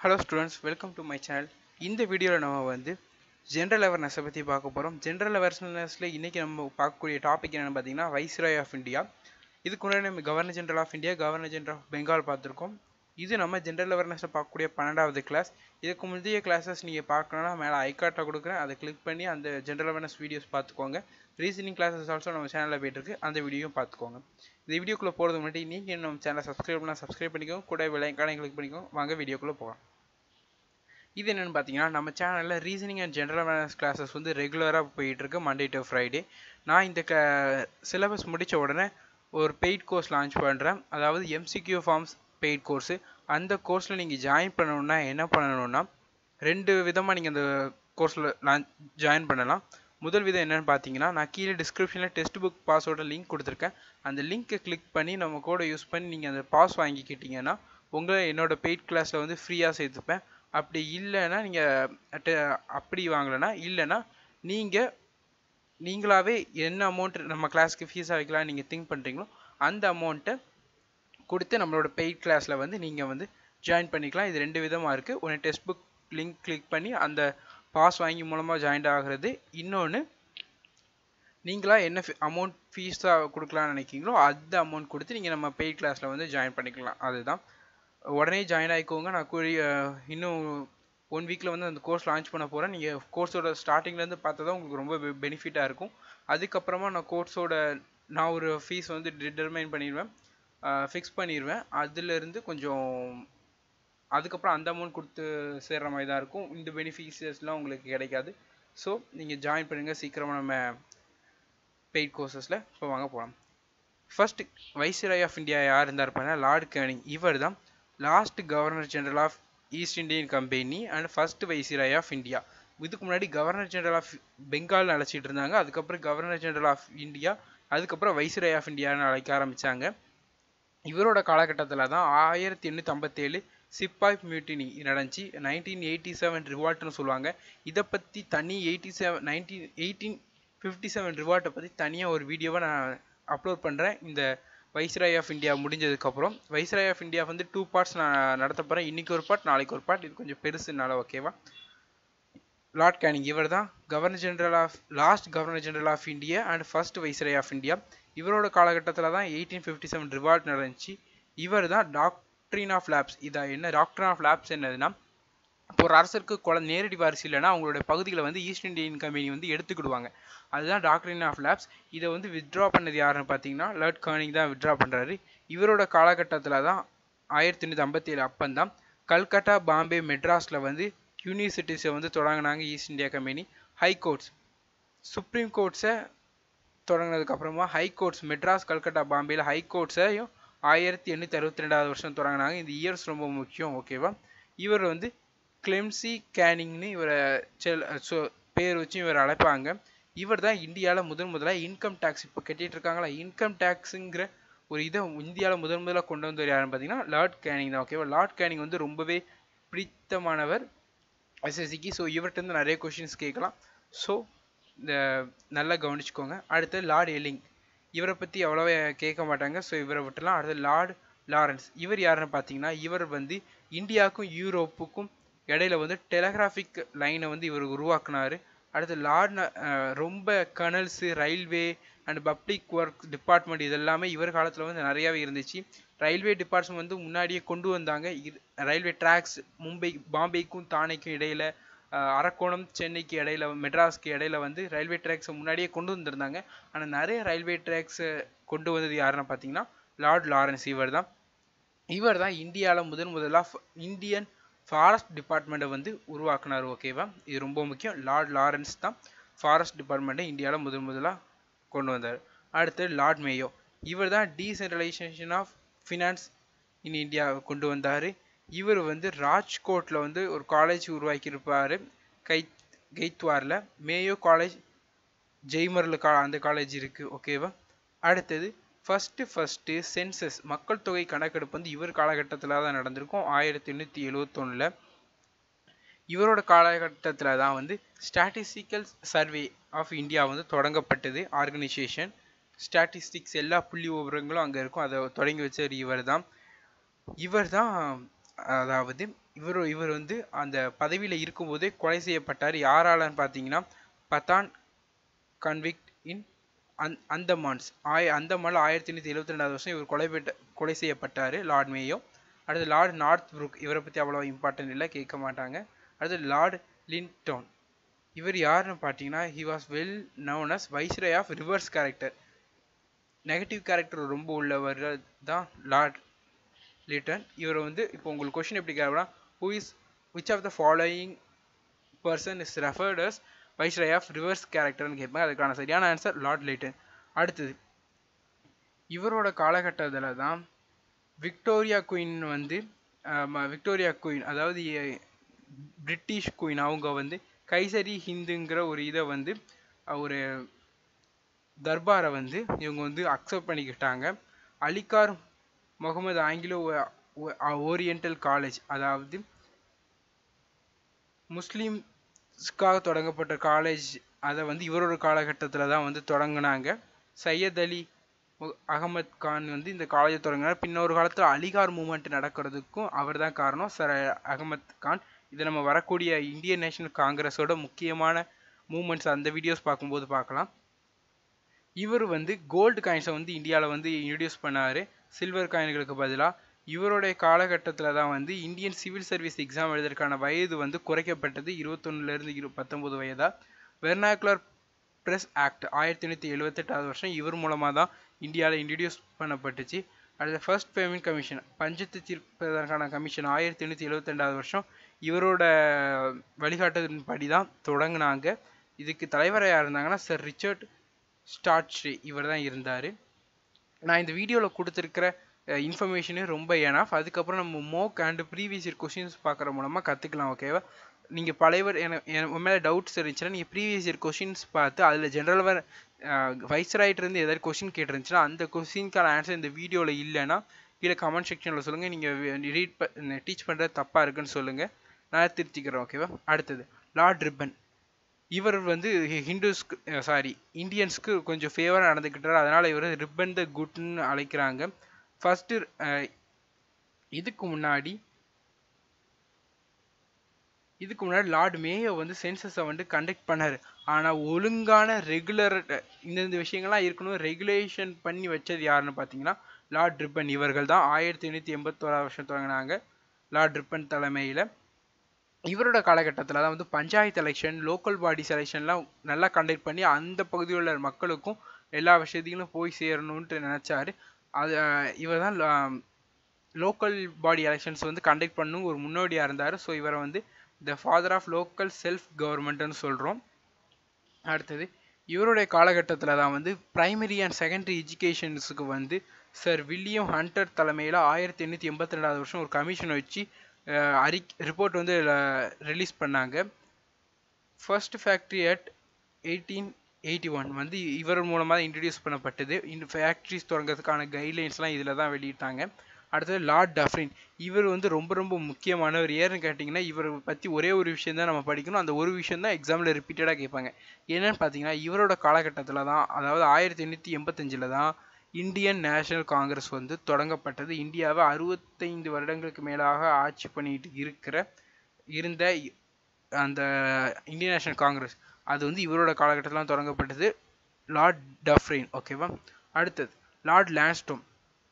hello students welcome to my channel இந்த வீடியோவில் நம்ம வந்து ஜென்ரல் அவேர்னஸை பற்றி பார்க்க போகிறோம் ஜென்ரல் அவேர்னஸில் இன்றைக்கி நம்ம பார்க்கக்கூடிய டாபிக் என்னென்னு பார்த்தீங்கன்னா வைஸ்ராய் ஆஃப் இந்தியா இதுக்கு முன்னாடி நம்ம governor general of India governor general of Bengal பார்த்துருக்கோம் இது நம்ம ஜென்ரல் அவேர்னஸில் பார்க்கக்கூடிய பன்னெண்டாவது கிளாஸ் இதுக்கு முந்தைய கிளாஸஸ் நீங்கள் பார்க்கணுன்னா மேலே ஐகார்ட்டை கொடுக்குறேன் அதை கிளிக் பண்ணி அந்த ஜென்ரல் அவேர்னஸ் வீடியோஸ் பார்த்துக்கோங்க ரீசனிங் கிளாஸஸ் ஆல்சோ நம்ம சேனலில் போயிட்டுருக்கு அந்த வீடியோவும் பார்த்துக்கோங்க இந்த வீடியோக்குள்ளே போகிறதுக்கு முன்னாடி நீங்கள் நம்ம சேனலை சப்ஸ்கிரைப் பண்ணால் சப்ஸ்கிரைப் பண்ணிக்கோங்க கூட விலைக்கான கிளிக் பண்ணிக்கோங்க வாங்க வீடியோக்குள்ளே போகலாம் இது என்னென்னு பார்த்தீங்கன்னா நம்ம சேனலில் reasoning and general awareness classes வந்து ரெகுலராக போயிட்டுருக்கு மண்டே டு ஃப்ரைடே நான் இந்த க சிலபஸ் முடித்த உடனே ஒரு பெய்ட் கோர்ஸ் லான்ச் பண்ணுறேன் அதாவது எம்சிக்யூ ஃபார்ம்ஸ் பெய்ட் கோர்ஸு அந்த கோர்ஸில் நீங்கள் ஜாயின் பண்ணணுன்னா என்ன பண்ணணுன்னா ரெண்டு விதமாக நீங்கள் அந்த கோர்ஸில் லான் ஜாயின் பண்ணலாம் முதல் விதம் என்னென்னு பார்த்தீங்கன்னா நான் கீழே டிஸ்கிரிப்ஷனில் டெக்ஸ்ட் புக் பாஸோட லிங்க் கொடுத்துருக்கேன் அந்த லிங்க்கை கிளிக் பண்ணி நம்ம கோடை யூஸ் பண்ணி நீங்கள் அந்த பாஸ் வாங்கிக்கிட்டீங்கன்னா உங்களை என்னோட பெய்ட் கிளாஸில் வந்து ஃப்ரீயாக சேர்த்துப்பேன் அப்படி இல்லைன்னா நீங்கள் அப்படி வாங்கலைன்னா இல்லைன்னா நீங்கள் நீங்களாகவே என்ன அமௌண்ட் நம்ம கிளாஸ்க்கு ஃபீஸாக வைக்கலாம் நீங்கள் திங்க் பண்ணுறீங்களோ அந்த அமௌண்ட்டை கொடுத்து நம்மளோட பெய்ட் கிளாஸில் வந்து நீங்கள் வந்து ஜாயின் பண்ணிக்கலாம் இது ரெண்டு விதமாக இருக்குது ஒன்று டெக்ஸ்ட் புக் லிங்க் கிளிக் பண்ணி அந்த பாஸ் வாங்கி மூலமாக ஜாயின் ஆகிறது இன்னொன்று நீங்களா என்ன அமௌண்ட் ஃபீஸாக கொடுக்கலான்னு நினைக்கிறீங்களோ அந்த அமௌண்ட் கொடுத்து நீங்கள் நம்ம பெய்ட் கிளாஸில் வந்து ஜாயின் பண்ணிக்கலாம் அதுதான் உடனே ஜாயின் ஆகிக்கோங்க நான் கூறி இன்னும் ஒன் வீக்கில் வந்து அந்த கோர்ஸ் லான்ச் பண்ண போகிறேன் நீங்கள் கோர்ஸோட ஸ்டார்டிங்லேருந்து பார்த்தா தான் உங்களுக்கு ரொம்ப பெனிஃபிட்டாக இருக்கும் அதுக்கப்புறமா நான் கோர்ஸோட நான் ஒரு ஃபீஸ் வந்து டிட்டர்மைன் பண்ணிடுவேன் ஃபிக்ஸ் பண்ணிடுவேன் அதுலேருந்து கொஞ்சம் அதுக்கப்புறம் அந்த அமௌண்ட் கொடுத்து சேர்கிற மாதிரி தான் இருக்கும் இந்த பெனிஃபிட்ஸஸ்லாம் உங்களுக்கு கிடைக்காது ஸோ நீங்கள் ஜாயின் பண்ணுங்கள் சீக்கிரமாக நம்ம பெய்ட் கோர்சஸில் இப்போ வாங்க போகலாம் ஃபர்ஸ்ட் வைஸ்ராய் ஆஃப் இந்தியா யார் இருந்தார் இருப்பாங்க லார்ட் கேனிங் இவர் தான் last governor general of East India Company and first viceroy of India இதுக்கு முன்னாடி கவர்னர் ஜெனரல் ஆஃப் பெங்கால் அழைச்சிட்டு இருந்தாங்க அதுக்கப்புறம் கவர்னர் ஜெனரல் ஆஃப் இந்தியா அதுக்கப்புறம் வைசிராய் ஆஃப் இந்தியான்னு அழைக்க ஆரம்பித்தாங்க இவரோட காலகட்டத்தில் தான் ஆயிரத்தி எண்ணூற்றி ஐம்பத்தேழு சிப்பாய் மியூட்டினி நடந்துச்சு நைன்டீன் எயிட்டி செவன் ரிவால்ட்னு சொல்லுவாங்க இதை பற்றி தனி eighty seven nineteen eighteen fifty seven ரிவால்ட்டை பற்றி தனியாக ஒரு வீடியோவை நான் அப்லோட் பண்ணுறேன் இந்த வைஸ்ராய் ஆஃப் இந்தியா முடிஞ்சதுக்கப்புறம் வைஸ்ராய் ஆஃப் இந்தியா வந்து டூ பார்ட்ஸ் நான் நடத்த போகிறேன் இன்றைக்கி ஒரு பார்ட் நாளைக்கு ஒரு பார்ட் இது கொஞ்சம் பெருசுனால ஓகேவா லார்ட் கேனிங் இவர் தான் governor general of last governor general of India and first viceroy of India இவரோட காலகட்டத்தில் தான் எயிட்டீன் ஃபிஃப்டி செவன் ரிவால்ட் நடந்துச்சு இவர் தான் டாக்ட்ரின் ஆஃப் லேப்ஸ் இதை என்ன டாக்டர் ஆஃப் லேப்ஸ் என்னதுன்னா இப்போ ஒரு அரசருக்கு குழ நேரடி வாரிசு இல்லைன்னா அவங்களோட பகுதிகளை வந்து ஈஸ்ட் இந்தியன் கம்பெனி வந்து எடுத்துக்கிடுவாங்க அதுதான் டாக்டரின் ஆஃப் லேப்ஸ் இதை வந்து வித்ட்ரா பண்ணது யாருன்னு பார்த்தீங்கன்னா லர்ட் கர்னிங் தான் வித்ட்ரா பண்ணுறாரு இவரோட காலகட்டத்தில் தான் ஆயிரத்தி எண்ணூற்றி ஐம்பத்தி ஏழு அப்பந்தான் கல்கட்டா பாம்பே மெட்ராஸில் வந்து யூனிவர்சிட்டிஸை வந்து தொடங்கினாங்க East India Company high courts supreme கோர்ட்ஸை தொடங்கினதுக்கப்புறமா ஹை கோர்ட்ஸ் மெட்ராஸ் கல்கட்டா பாம்பேயில் ஹை கோர்ட்ஸையும் ஆயிரத்தி எண்ணூற்றி அறுபத்தி ரெண்டாவது வருஷம் தொடங்கினாங்க இந்த இயர்ஸ் ரொம்ப முக்கியம் ஓகேவா இவர் வந்து கிளெம்சி கேனிங்னு இவரை செல் பேர் வச்சு இவர் அழைப்பாங்க இவர் தான் இந்தியாவில் முதன் முதலாக இன்கம் டேக்ஸ் இப்போ கட்டிட்டு இருக்காங்களா இன்கம் டேக்ஸுங்கிற ஒரு இதை இந்தியாவில் முதன் முதலாக கொண்டு வந்தவர் யாருன்னு பார்த்தீங்கன்னா லார்ட் கேனிங் தான் ஓகேவா லார்ட் கேனிங் வந்து ரொம்பவே பிடித்தமானவர் எஸ்எஸ்சிக்கு ஸோ இவர்கிட்ட இருந்து நிறைய கொஷின்ஸ் கேட்கலாம் ஸோ இந்த நல்லா கவனிச்சுக்கோங்க அடுத்து லார்ட் எல்லிங் இவரை பற்றி அவ்வளோவா கேட்க மாட்டாங்க ஸோ இவரை விட்டுலாம் அடுத்து லார்ட் லாரன்ஸ் இவர் யாருன்னு பார்த்தீங்கன்னா இவர் வந்து இந்தியாவுக்கும் யூரோப்புக்கும் இடையில வந்து டெலகிராஃபிக் லைனை வந்து இவர் உருவாக்குனாரு அடுத்து லார்ட் ரொம்ப canals railway and public work department இதெல்லாமே இவர் காலத்தில் வந்து நிறையாவே இருந்துச்சு ரயில்வே டிபார்ட்மெண்ட் வந்து முன்னாடியே கொண்டு வந்தாங்க ரயில்வே ட்ராக்ஸ் மும்பை பாம்பேக்கும் தானேக்கும் இடையில அரக்கோணம் சென்னைக்கு இடையில மெட்ராஸ்க்கு இடையில வந்து ரயில்வே ட்ராக்ஸை முன்னாடியே கொண்டு வந்திருந்தாங்க ஆனால் நிறைய ரயில்வே ட்ராக்ஸை கொண்டு வந்தது யாருன்னு பார்த்தீங்கன்னா லார்ட் லாரன்ஸ் இவர் தான் இவர் தான் இந்தியாவில் முதன் முதலாக இந்தியன் ஃபாரஸ்ட் டிபார்ட்மெண்ட்டை வந்து உருவாக்குனார் ஓகேவா இது ரொம்ப முக்கியம் லார்ட் லாரன்ஸ் தான் ஃபாரஸ்ட் டிபார்ட்மெண்ட்டை இந்தியாவில் முதன் முதலாக கொண்டு வந்தார் அடுத்து லார்ட் மேயோ இவர் தான் decentralisation of finance in India கொண்டு வந்தார் இவர் வந்து ராஜ்கோட்டில் வந்து ஒரு காலேஜ் உருவாக்கியிருப்பார் கை கெய்த்வாரில் மேயோ காலேஜ் ஜெய்மரில் கா அந்த காலேஜ் இருக்குது ஓகேவா அடுத்தது ஃபஸ்ட்டு ஃபஸ்ட்டு சென்சஸ் மக்கள் தொகை கணக்கெடுப்பு வந்து இவர் காலகட்டத்தில் தான் நடந்திருக்கும் ஆயிரத்தி எண்ணூற்றி எழுவத்தொன்னில் இவரோட காலகட்டத்தில் தான் வந்து ஸ்டாட்டிஸ்டிக்கல் சர்வே ஆஃப் இந்தியா வந்து தொடங்கப்பட்டது ஆர்கனைசேஷன் ஸ்டாட்டிஸ்டிக்ஸ் எல்லா புள்ளி விவரங்களும் அங்கே இருக்கும் அதை தொடங்கி வச்சவர் இவர் தான் இவர் தான் அதாவது இவர் இவர் வந்து அந்த பதவியில் இருக்கும்போதே கொலை செய்யப்பட்டார் யாராலன்னு பார்த்தீங்கன்னா பத்தான் கன்விக்ட் இன் அந் அந்தமான்ஸ் ஆய அந்தமானில் ஆயிரத்தி எண்ணூற்றி எழுபத்தி ரெண்டாவது வருஷம் இவர் கொலை பெற்ற கொலை செய்யப்பட்டார் லார்ட் மேயோ அடுத்து லார்ட் நார்த் புரூக் இவரை பற்றி அவ்வளோ இம்பார்ட்டன்ட் இல்லை கேட்க மாட்டாங்க அடுத்து லார்ட் லின்டோன் இவர் யாருன்னு பார்த்தீங்கன்னா he was well known as viceroy of reverse character negative character ரொம்ப உள்ளவர் தான் லார்ட் லிட்டன் இவர் வந்து இப்போ உங்களுக்கு கொஷின் எப்படி கேட்கலாம் who is which of the following person is referred as viceroy of reverse கேரக்டர்னு கேட்பாங்க அதுக்கான சரியான ஆன்சர் லார்ட் லிட்டன் அடுத்தது இவரோட காலகட்டத்தில் தான் விக்டோரியா குயின் வந்து விக்டோரியா குயின் அதாவது பிரிட்டிஷ் குயின் அவங்க வந்து கைசரி ஹிந்துங்கிற ஒரு இதை வந்து ஒரு தர்பாரை வந்து இவங்க வந்து அக்செப்ட் பண்ணிக்கிட்டாங்க Aligarh Muhammad Anglo Oriental college அதாவது முஸ்லீம்ஸ்க்காக தொடங்கப்பட்ட காலேஜ் அதை வந்து இவரோட காலகட்டத்தில் தான் வந்து தொடங்கினாங்க சையத் அலி அகமத் கான் வந்து இந்த காலேஜை தொடங்கினார் பின்னொரு காலத்தில் அலிகார் மூமெண்ட் நடக்கிறதுக்கும் அவர் தான் காரணம் சர் அகமத் கான் இது நம்ம வரக்கூடிய இந்தியன் நேஷனல் காங்கிரஸோட முக்கியமான மூமெண்ட்ஸ் அந்த வீடியோஸ் பார்க்கும்போது பார்க்கலாம் இவர் வந்து கோல்டு காயின்ஸை வந்து இந்தியாவில் வந்து இன்ட்ரடியூஸ் பண்ணார் சில்வர் காயின்களுக்கு பதிலாக இவருடைய காலகட்டத்தில் தான் வந்து இந்தியன் சிவில் சர்வீஸ் எக்ஸாம் எழுதுறதுக்கான வயது வந்து குறைக்கப்பட்டது இருபத்தொன்னுலேருந்து இரு பத்தொம்போது வயதா வெர்னாக்குலர் ப்ரெஸ் ஆக்ட் ஆயிரத்தி எண்ணூற்றி எழுபத்தெட்டாவது வருஷம் இவர் மூலமாக தான் இந்தியாவில் இன்ட்ரடியூஸ் பண்ணப்பட்டுச்சு அடுத்த ஃபர்ஸ்ட் பேமெண்ட் கமிஷன் பஞ்சத்து தீர்ப்பதற்கான கமிஷன் ஆயிரத்தி எண்ணூற்றி எழுபத்தெண்டாவது வருஷம் இவரோட வழிகாட்டுதலின்படி தான் தொடங்கினாங்க இதுக்கு தலைவராக இருந்தாங்கன்னா சர் ரிச்சர்ட் ஸ்டாட்ஸ்ரீ இவர் தான் இருந்தார் நான் இந்த வீடியோவில் கொடுத்துருக்கிற இன்ஃபர்மேஷனே ரொம்ப ஏனாஃப் அதுக்கப்புறம் நம்ம mock and previous year questions பார்க்குற மூலமாக கற்றுக்கலாம் ஓகேவா நீங்கள் பழையவர் எனக்கு மேலே டவுட்ஸ் இருந்துச்சுன்னா நீங்கள் ப்ரீவியஸ் இயர் கொஷின்ஸ் பார்த்து அதில் ஜென்ரல் வைஸ்ராயிட்டிருந்து ஏதாவது கொஷின் கேட்டிருந்துச்சுன்னா அந்த கொஷினுக்கான ஆன்சர் இந்த வீடியோவில் இல்லைன்னா கீழே கமெண்ட் செக்ஷனில் சொல்லுங்கள் நீங்கள் ரீட் ப டீச் பண்ணுறது தப்பாக இருக்குன்னு சொல்லுங்கள் நான் திருத்திக்கிறேன் ஓகேவா அடுத்தது லார்ட் ரிப்பன் இவர் வந்து ஹிந்துஸ்க்கு சாரி இந்தியன்ஸ்க்கு கொஞ்சம் ஃபேவராக நடந்துக்கிட்டார் அதனால் இவர் ரிப்பன் த குட்னு அழைக்கிறாங்க ஃபஸ்ட்டு இதுக்கு முன்னாடி இதுக்கு முன்னாடி லார்ட் மேயோ வந்து சென்சஸை வந்து கண்டக்ட் பண்ணார் ஆனால் ஒழுங்கான ரெகுலர் இந்தந்த விஷயங்கள்லாம் இருக்கணும் ரெகுலேஷன் பண்ணி வச்சது யாருன்னு பார்த்தீங்கன்னா லார்ட் ரிப்பன் இவர்கள் தான் ஆயிரத்தி எண்ணூற்றி எண்பத்தோராவது வருஷம் தொடங்கினாங்க லார்ட் ரிப்பன் தலைமையில் இவரோட காலகட்டத்தில் தான் வந்து பஞ்சாயத்து எலெக்ஷன் லோக்கல் பாடி செலெக்ஷன்லாம் நல்லா கண்டக்ட் பண்ணி அந்த பகுதியில் உள்ள மக்களுக்கும் எல்லா விஷயத்தையும் போய் சேரணுன்ட்டு நினச்சாரு அது இவர் தான் லோக்கல் பாடி எலெக்ஷன்ஸ் வந்து கண்டக்ட் பண்ணும் ஒரு முன்னோடியாக இருந்தார் ஸோ இவரை வந்து the father of local self கவர்மெண்ட்னு சொல்கிறோம் அடுத்தது இவருடைய காலகட்டத்தில் தான் வந்து ப்ரைமரி அண்ட் செகண்டரி எஜுகேஷன்ஸுக்கு வந்து சர் வில்லியம் ஹண்டர் தலைமையில் ஆயிரத்தி எண்ணூற்றி எண்பத்தி ரெண்டாவது வருஷம் ஒரு கமிஷன் வச்சு அறி ரிப்போர்ட் வந்து ரிலீஸ் பண்ணாங்க first factory at eighteen eighty one வந்து இவர் மூலமாக தான் இன்ட்ரடியூஸ் பண்ணப்பட்டது இந்த ஃபேக்ட்ரிஸ் தொடங்கிறதுக்கான கைட்லைன்ஸ்லாம் இதில் தான் வெளியிட்டாங்க அடுத்தது லார்ட் டஃப்ரின் இவர் வந்து ரொம்ப ரொம்ப முக்கியமானவர் ஏன்னு கேட்டிங்கன்னா இவரை பற்றி ஒரே ஒரு விஷயம் தான் நம்ம படிக்கணும் அந்த ஒரு விஷயம் தான் எக்ஸாமில் ரிப்பீட்டடாக கேட்பாங்க என்னன்னு பார்த்தீங்கன்னா இவரோட காலகட்டத்தில் தான் அதாவது ஆயிரத்தி எண்ணூற்றி எண்பத்தஞ்சில் தான் இந்தியன் நேஷனல் காங்கிரஸ் வந்து தொடங்கப்பட்டது இந்தியாவை அறுபத்தைந்து வருடங்களுக்கு மேலாக ஆட்சி பண்ணிட்டு இருக்கிற இருந்த அந்த இந்தியன் நேஷனல் காங்கிரஸ் அது வந்து இவரோட காலகட்டத்தில் தொடங்கப்பட்டது லார்ட் டஃப்ரெயின் ஓகேவா அடுத்தது லார்ட் லான்ஸ்டோம்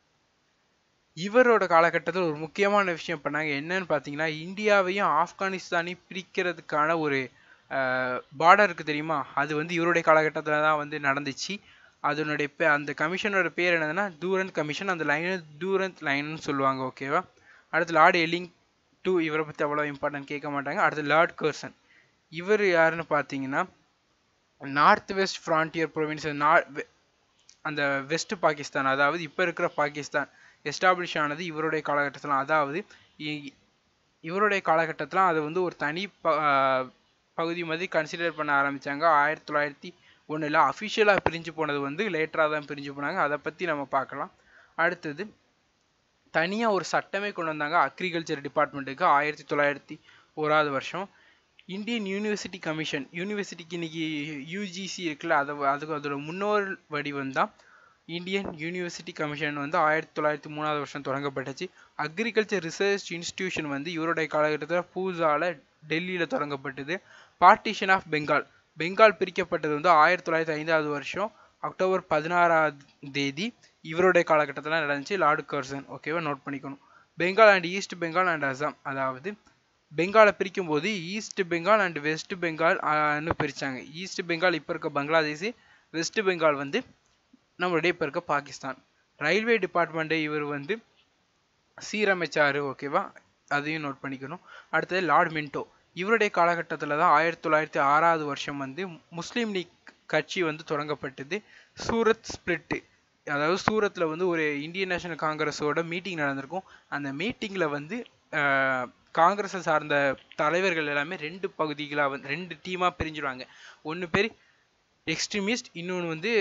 இவரோட காலகட்டத்தில் ஒரு முக்கியமான விஷயம் பண்ணாங்க என்னன்னு பார்த்தீங்கன்னா இந்தியாவையும் ஆப்கானிஸ்தானையும் பிரிக்கிறதுக்கான ஒரு பார்டர் இருக்குது தெரியுமா அது வந்து இவருடைய காலகட்டத்தில் தான் வந்து நடந்துச்சு அதனுடைய பே அந்த கமிஷனோட பேர் என்னதுன்னா டூரண்ட் கமிஷன் அந்த லைனு டூரண்ட் லைன்னு சொல்லுவாங்க ஓகேவா அடுத்து லார்ட் எல்லிங் டூ இவரை பற்றி அவ்வளோ இம்பார்ட்டன்ட் கேட்க மாட்டாங்க அடுத்து லார்ட் கர்சன் இவர் யாருன்னு பார்த்தீங்கன்னா நார்த் வெஸ்ட் ஃப்ரான்டியர் ப்ரொவின்ஸ் அந்த வெஸ்ட் பாகிஸ்தான் அதாவது இப்போ இருக்கிற பாகிஸ்தான் எஸ்டாப்ளிஷ் ஆனது இவருடைய காலகட்டத்தில் அதாவது இவருடைய காலகட்டத்தில் அது வந்து ஒரு தனி ப பகுதி மாதிரி கன்சிடர் பண்ண ஆரம்பித்தாங்க ஆயிரத்தி தொள்ளாயிரத்தி ஒன்றில் அஃபிஷியலாக பிரிஞ்சு போனது வந்து லேட்டராக தான் பிரிஞ்சு போனாங்க அதை பற்றி நம்ம பார்க்கலாம் அடுத்தது தனியாக ஒரு சட்டமே கொண்டு வந்தாங்க அக்ரிகல்ச்சர் டிபார்ட்மெண்ட்டுக்கு ஆயிரத்தி தொள்ளாயிரத்தி ஓராவது வருஷம் இந்தியன் யூனிவர்சிட்டி கமிஷன் யூனிவர்சிட்டிக்கு இன்னைக்கு யூஜிசி இருக்குல்ல அதை அதுக்கு அதோட முன்னோர் வடிவம் தான் இந்தியன் யூனிவர்சிட்டி கமிஷன் வந்து ஆயிரத்தி தொள்ளாயிரத்தி மூணாவது வருஷம் தொடங்கப்பட்டுச்சு அக்ரிகல்ச்சர் ரிசர்ச் இன்ஸ்டிடியூஷன் வந்து இவருடைய காலகட்டத்தில் பூசால டெல்லியில் தொடங்கப்பட்டது பார்ட்டிஷன் ஆஃப் பெங்கால் பெங்கால் பிரிக்கப்பட்டது வந்து ஆயிரத்தி தொள்ளாயிரத்தி ஐந்தாவது வருஷம் அக்டோபர் பதினாறாம் தேதி இவருடைய காலகட்டத்தில் நடந்துச்சு லார்டு கர்சன் ஓகேவா நோட் பண்ணிக்கணும் Bengal and east Bengal and Assam அதாவது பெங்காலை பிரிக்கும் போது east Bengal and west Bengal பிரித்தாங்க ஈஸ்ட் பெங்கால் இப்போ இருக்க பங்களாதேஷ் வெஸ்ட் பெங்கால் வந்து நம்மளுடைய இப்போ இருக்க பாகிஸ்தான் ரயில்வே டிபார்ட்மெண்ட்டை இவர் வந்து சீரமைச்சார் ஓகேவா அதையும் நோட் பண்ணிக்கணும் அடுத்தது லார்ட் மின்டோ இவருடைய காலகட்டத்தில் தான் ஆயிரத்தி தொள்ளாயிரத்தி ஆறாவது வருஷம் வந்து முஸ்லீம் லீக் கட்சி வந்து தொடங்கப்பட்டது சூரத் ஸ்பிளிட்டு அதாவது சூரத்தில் வந்து ஒரு இந்தியன் நேஷனல் காங்கிரஸோட மீட்டிங் நடந்திருக்கும் அந்த மீட்டிங்கில் வந்து காங்கிரஸை சார்ந்த தலைவர்கள் எல்லாமே ரெண்டு பகுதிகளாக வந்து ரெண்டு டீமாக பிரிஞ்சிடுவாங்க ஒன்று பேர் எக்ஸ்ட்ரீமிஸ்ட் இன்னொன்று வந்து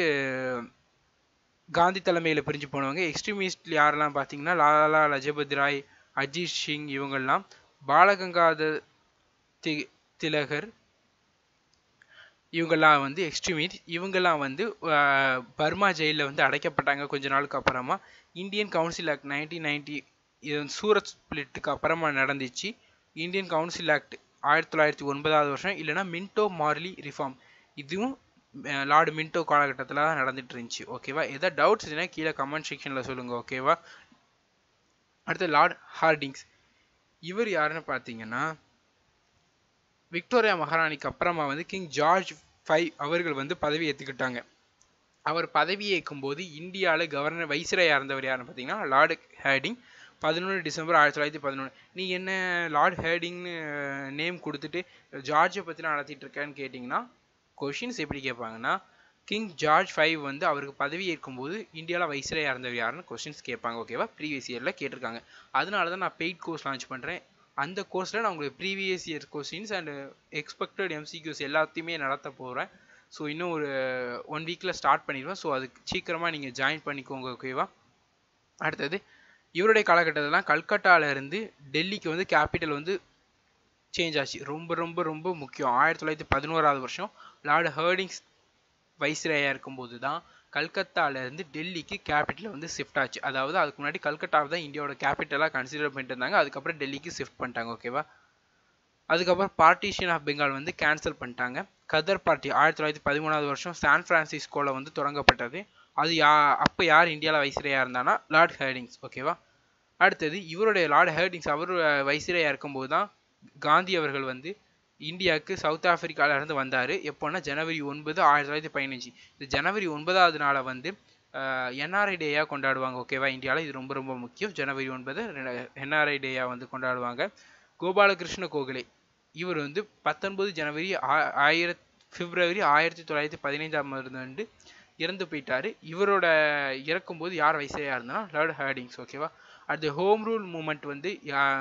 காந்தி தலைமையில் பிரிஞ்சு போனவங்க எக்ஸ்ட்ரீமிஸ்ட் யாரெல்லாம் பார்த்தீங்கன்னா லாலா லஜபதி ராய் அஜித் சிங் இவங்கெல்லாம் பாலகங்காதர் தி திலகர் இவங்கெல்லாம் வந்து எக்ஸ்ட்ரீமிஸ்ட் இவங்கெல்லாம் வந்து பர்மா ஜெயிலில் வந்து அடைக்கப்பட்டாங்க கொஞ்ச நாளுக்கு அப்புறமா Indian council act nineteen ninety இது வந்து சூரத் ஸ்பிளிட்டுக்கு அப்புறமா நடந்துச்சு இந்தியன் கவுன்சில் ஆக்ட் ஆயிரத்தி தொள்ளாயிரத்தி ஒன்பதாவது வருஷம் இல்லைனா மின்டோ மார்லி ரிஃபார்ம் இதுவும் லார்டு மின்டோ காலகட்டத்தில் தான் நடந்துட்டு இருந்துச்சு ஓகேவா எதாவது டவுட்ஸ் இருந்தால் கீழே கமெண்ட் செக்ஷனில் சொல்லுங்கள் ஓகேவா அடுத்து லார்ட் ஹார்டிங்ஸ் இவர் யாருன்னு பார்த்தீங்கன்னா விக்டோரியா மகாராணிக்கு அப்புறமா வந்து கிங் ஜார்ஜ் ஃபைவ் அவர்கள் வந்து பதவி ஏற்றுக்கிட்டாங்க அவர் பதவி ஏற்கும் போது இந்தியாவில் கவர்னர் வைசிராயா இருந்தவர் யாருன்னு பார்த்தீங்கன்னா லார்டு ஹேடிங் பதினொன்று டிசம்பர் ஆயிரத்தி தொள்ளாயிரத்தி பதினொன்று நீ என்ன லார்ட் ஹேடிங்னு நேம் கொடுத்துட்டு ஜார்ஜை பற்றிலாம் நடத்திட்டு இருக்கேன்னு கேட்டிங்கன்னா கொஷின்ஸ் எப்படி கேட்பாங்கன்னா கிங் ஜார்ஜ் ஃபைவ் வந்து அவருக்கு பதவி ஏற்கும்போது இந்தியாவில் வைசிராயா இருந்தவர் யாருன்னு கொஸ்டின்ஸ் கேட்பாங்க ஓகேவா ப்ரீவியஸ் இயரில் கேட்டிருக்காங்க அதனால தான் நான் பெய்ட் கோர்ஸ் லான்ச் பண்ணுறேன் அந்த கோர்ஸில் நான் உங்களுக்கு previous year questions and expected MCQs எல்லாத்தையுமே நடத்த போகிறேன் ஸோ இன்னும் ஒரு ஒன் வீக்கில் ஸ்டார்ட் பண்ணிடுவேன் ஸோ அதுக்கு சீக்கிரமாக நீங்கள் ஜாயின் பண்ணிக்கோங்க ஓகேவா அடுத்தது இவருடைய காலகட்டத்திலாம் கல்கட்டாவிலேருந்து டெல்லிக்கு வந்து கேபிட்டல் வந்து சேஞ்ச் ஆச்சு ரொம்ப ரொம்ப ரொம்ப முக்கியம் ஆயிரத்தி தொள்ளாயிரத்தி பதினோராவது வருஷம் லார்டு ஹர்டிங்ஸ் வைஸ்ரேயா இருக்கும்போது தான் கல்கத்தாலேருந்து டெல்லிக்கு கேபிட்டல் வந்து ஷிஃப்ட் ஆச்சு அதாவது அதுக்கு முன்னாடி கல்கட்டாவை தான் இந்தியாவோட கேபிட்டலாக கன்சிடர் பண்ணிட்டு இருந்தாங்க அதுக்கப்புறம் டெல்லிக்கு ஷிஃப்ட் பண்ணிட்டாங்க ஓகேவா அதுக்கப்புறம் பார்ட்டிஷன் ஆஃப் பெங்கால் வந்து கேன்சல் பண்ணிட்டாங்க கதர் பார்ட்டி ஆயிரத்தி தொள்ளாயிரத்தி பதிமூணாவது வருஷம் சான் பிரான்சிஸ்கோவில் வந்து தொடங்கப்பட்டது அது யா அப்போ யார் இந்தியாவில் வைசிரையா இருந்தானா லார்ட் ஹேர்டிங்ஸ் ஓகேவா அடுத்தது இவருடைய லார்ட் ஹேர்டிங்ஸ் அவர் வைசிரையா இருக்கும்போது தான் காந்தி அவர்கள் வந்து இந்தியாவுக்கு சவுத் ஆப்பிரிக்கால இருந்து வந்தார் எப்போன்னா ஜனவரி ஒன்பது ஆயிரத்தி தொள்ளாயிரத்தி பதினஞ்சு இந்த ஜனவரி ஒன்பதாவது நாளை வந்து என்ஆர்ஐ டேயாக கொண்டாடுவாங்க ஓகேவா இந்தியாவில் இது ரொம்ப ரொம்ப முக்கியம் ஜனவரி ஒன்பது என்ஆர்ஐ டேயாக வந்து கொண்டாடுவாங்க கோபாலகிருஷ்ண கோகலே இவர் வந்து பத்தொன்பது ஜனவரி ஆயிரத் பிப்ரவரி ஆயிரத்தி தொள்ளாயிரத்தி பதினைஞ்சாம் ஆண்டு இறந்து போயிட்டார் இவரோட இறக்கும்போது யார் வயசையாக இருந்தால் லார்ட் ஹேர்டிங்ஸ் ஓகேவா அடுத்து ஹோம் ரூல் மூமெண்ட் வந்து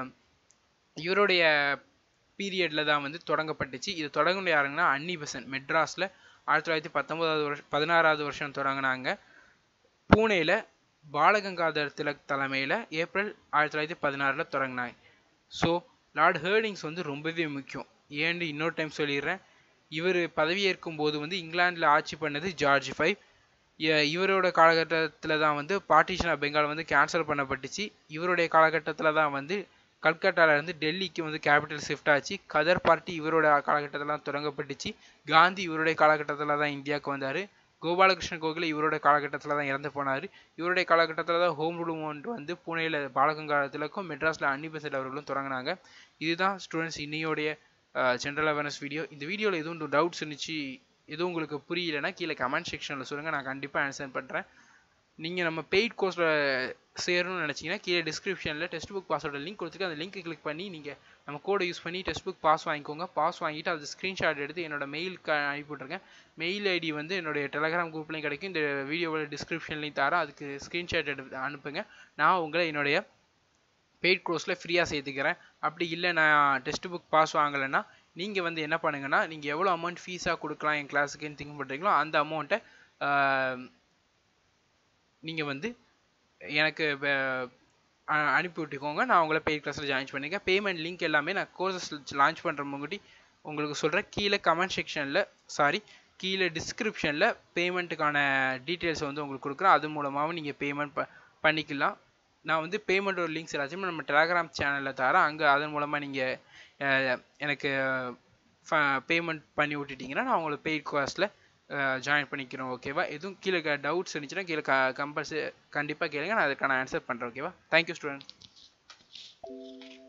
இவருடைய பீரியடில் தான் வந்து தொடங்கப்பட்டுச்சு இது தொடங்கின யாருங்கன்னா அன்னி பெசன்ட் மெட்ராஸில் ஆயிரத்தி தொள்ளாயிரத்தி பத்தொம்போதாவது வருஷம் பதினாறாவது வருஷம் தொடங்கினாங்க பூனேயில் பாலகங்காதர் திலக் தலைமையில் ஏப்ரல் ஆயிரத்தி தொள்ளாயிரத்தி பதினாறில் தொடங்கினாங்க ஸோ லார்ட் ஹேர்டிங்ஸ் வந்து ரொம்பவே முக்கியம் ஏன்னு இன்னொரு டைம் சொல்லிடுறேன் இவர் பதவியேற்கும் போது வந்து இங்கிலாந்தில் ஆட்சி பண்ணது ஜார்ஜ் ஃபைவ் இவரோட காலகட்டத்தில் தான் வந்து பார்ட்டிஷன் ஆஃப் பெங்கால் வந்து கேன்சல் பண்ணப்பட்டுச்சு இவருடைய காலகட்டத்தில் தான் வந்து கல்கட்டாவிலேருந்து டெல்லிக்கு வந்து கேபிட்டல் ஷிஃப்ட் ஆச்சு கதர் பார்ட்டி இவரோட காலகட்டத்தில் தொடங்கப்பட்டுச்சு காந்தி இவருடைய காலகட்டத்தில் தான் இந்தியாவுக்கு வந்தார் கோபாலகிருஷ்ண கோகலே இவரோட காலகட்டத்தில் தான் இறந்து போனார் இவருடைய காலகட்டத்தில் தான் ஹோம் ரூல் மூமெண்ட் வந்து புனேயில் பாலகங்காலத்திலக்கும் மெட்ராஸில் அன்னிபெசட் அவர்களும் தொடங்கினாங்க இதுதான் ஸ்டூடெண்ட்ஸ் இன்னையோடைய ஜென்ரல் அவேர்னஸ் வீடியோ இந்த வீடியோவில் எதுவும் டவுட்ஸ் இருந்துச்சு எதுவும் உங்களுக்கு புரியலைன்னா கீழே கமெண்ட் செக்ஷனில் சொல்லுங்கள் நான் கண்டிப்பாக ஆன்சர் பண்ணுறேன் நீங்கள் நம்ம பெய்ட் கோர்ஸில் சேரணும்னு நினச்சிங்கன்னா கீழே டிஸ்கிரிப்ஷனில் டெஸ்ட் புக் பாஸோட லிங்க் கொடுத்துட்டு அந்த லிங்க் கிளிக் பண்ணி நீங்கள் நம்ம கோடை யூஸ் பண்ணி டெஸ்ட் புக் பாஸ் வாங்கிக்கோங்க பாஸ் வாங்கிட்டு அது ஸ்க்ரீன்ஷாட் எடுத்து என்னோட மெயிலுக்கு அனுப்பிவிட்ருங்க மெயில் ஐடி வந்து என்னுடைய டெலகிராம் குரூப்லேயும் கிடைக்கும் இந்த வீடியோவோட டிஸ்கிரிப்ஷன்லையும் தரேன் அதுக்கு ஸ்க்ரீன்ஷாட் எடுத்து அனுப்புங்க நான் உங்களை என்னுடைய பெய்ட் கோர்ஸில் ஃப்ரீயாக சேர்த்துக்கிறேன் அப்படி இல்லை நான் டெஸ்ட் புக் பாஸ் வாங்கலைன்னா நீங்கள் வந்து என்ன பண்ணுங்கன்னா நீங்கள் எவ்வளோ அமௌண்ட் ஃபீஸாக கொடுக்கலாம் என் கிளாஸுக்குன்னு திங்க் பண்ணுறீங்களோ அந்த அமௌண்ட்டை நீங்கள் வந்து எனக்கு அனுப்பி விட்டுக்கோங்க நான் உங்களை பெய்ட் கிளாஸில் ஜாயின் பண்ணிக்கேன் பேமெண்ட் லிங்க் எல்லாமே நான் கோர்சஸ் லான்ச் பண்ணுற முன்னாடி உங்களுக்கு சொல்கிறேன் கீழே கமெண்ட் செக்ஷனில் சாரி கீழே டிஸ்கிரிப்ஷனில் பேமெண்ட்டுக்கான டீட்டெயில்ஸ் வந்து உங்களுக்கு கொடுக்குறேன் அது மூலமாகவும் நீங்கள் பேமெண்ட் ப பண்ணிக்கலாம் நான் வந்து பேமெண்ட்டோட லிங்க்ஸ் எல்லாத்தையும் நம்ம டெலகிராம் சேனலில் தரேன் அங்கே அதன் மூலமாக நீங்கள் எனக்கு பேமெண்ட் பண்ணி விட்டுட்டிங்கன்னா நான் உங்களுக்கு பெய்ட் கோர்ஸில் ஜாயின் பண்ணிக்கிறோம் ஓகேவா எதுவும் கீழே டவுட்ஸ் இருந்துச்சுன்னா கீழே க கம்பல்சரி கண்டிப்பாக கேளுங்க நான் அதுக்கான ஆன்சர் பண்ணுறேன் ஓகேவா தேங்க்யூ ஸ்டூடெண்ட்